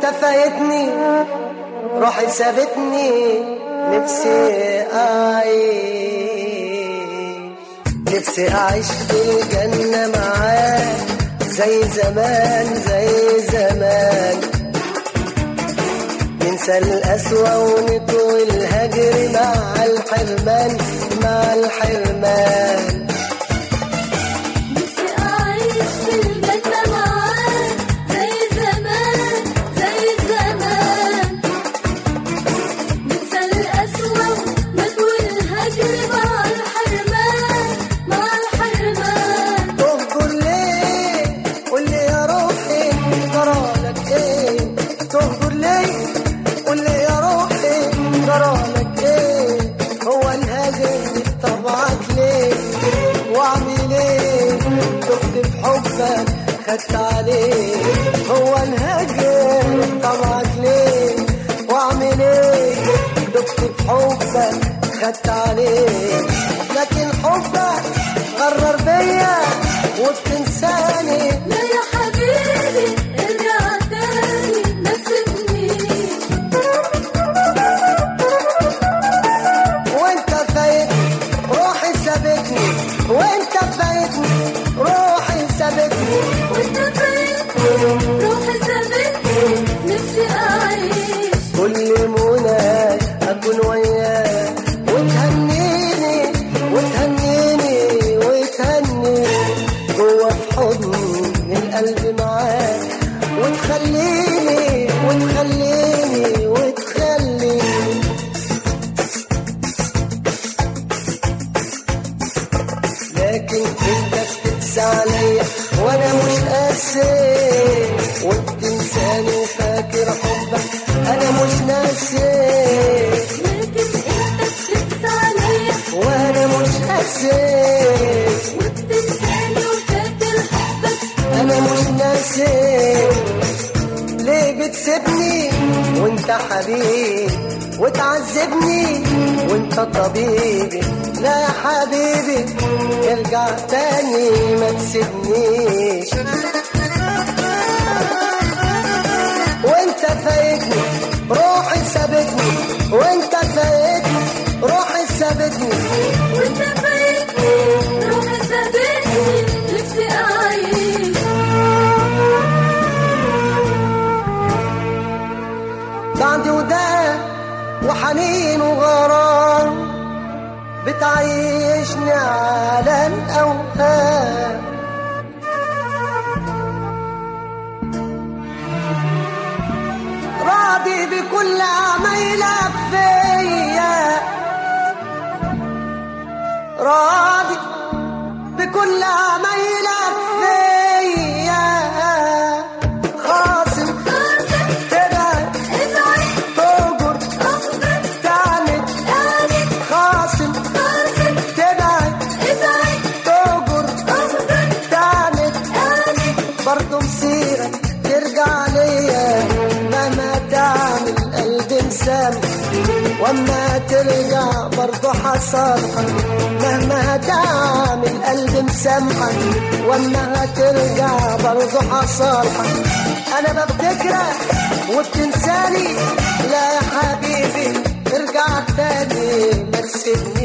وانت فايتني روحي سابتني نفسي اعيش نفسي اعيش في الجنة معاك زي زمان زي زمان ننسى القسوة ونطوي الهجر مع الحرمان مع الحرمان نفسي أعيش في الجنة معاك زي زمان زي زمان ننسى القسوة ونطوي الهجر مع الحرمان مع الحرمان تهجر ليه قول لي يا روحي جرالك ايه تهجر ليه قول لي يا روحي جرالك ايه هو الهجر طبعك ليه واعمل ايه دخت في حبك خدت عليه هو الهجر طبعك ليه واعمل ايه دخت في حبك خدت عليه لكن حبك غرر بيا وبتنساني لا يا حبيبي ارجع تاني ما تسيبنيش وانت فايتني روحي سابتني وانت فايتني روحي سابتني وانت فايتني روحي سابتني نفسي أعيش كل منى اكون وياك وتهنيني وتهنيني وتهنيني جوه في حضن القلب معاك وتخليني وتخليني وتخليني لكن انت بتقسى عليا وانا مش قاسي وبتنساني وفاكر حبك انا مش ناسي لكن انت بتقسى عليا وانا مش قاسي وبتنساني وفاكر حبك انا مش ناسي ليه بتسيبني وانت حبيبي وتعذبني وانت طبيبي لا يا حبيبي ارجع تاني ما تسيبنيش وانت فايتني روحي سابتني وانت فايتني روحي سابتني وانت فايتني روحي سابتني نفسي أعيش بعد وده وحنين وغرام بتعيشني على الأوهام راضي بكل عمايلك فيا راضي بكل عمايلك فيا خاصم تبعد ابعد تهجر اخبط تعند تعالي خاصم خاصم تبعد ابعد تهجر اخبط تعند تعالي برضه مسيرك ترجع ليا مهما تعمل قلبي مسامح واما ترجع برضه حصلها مهما تعمل قلبي مسامحك واما ترجع برضه حصلها انا بفتكرك وبتنساني لا يا حبيبي ارجع تاني ما تسيبني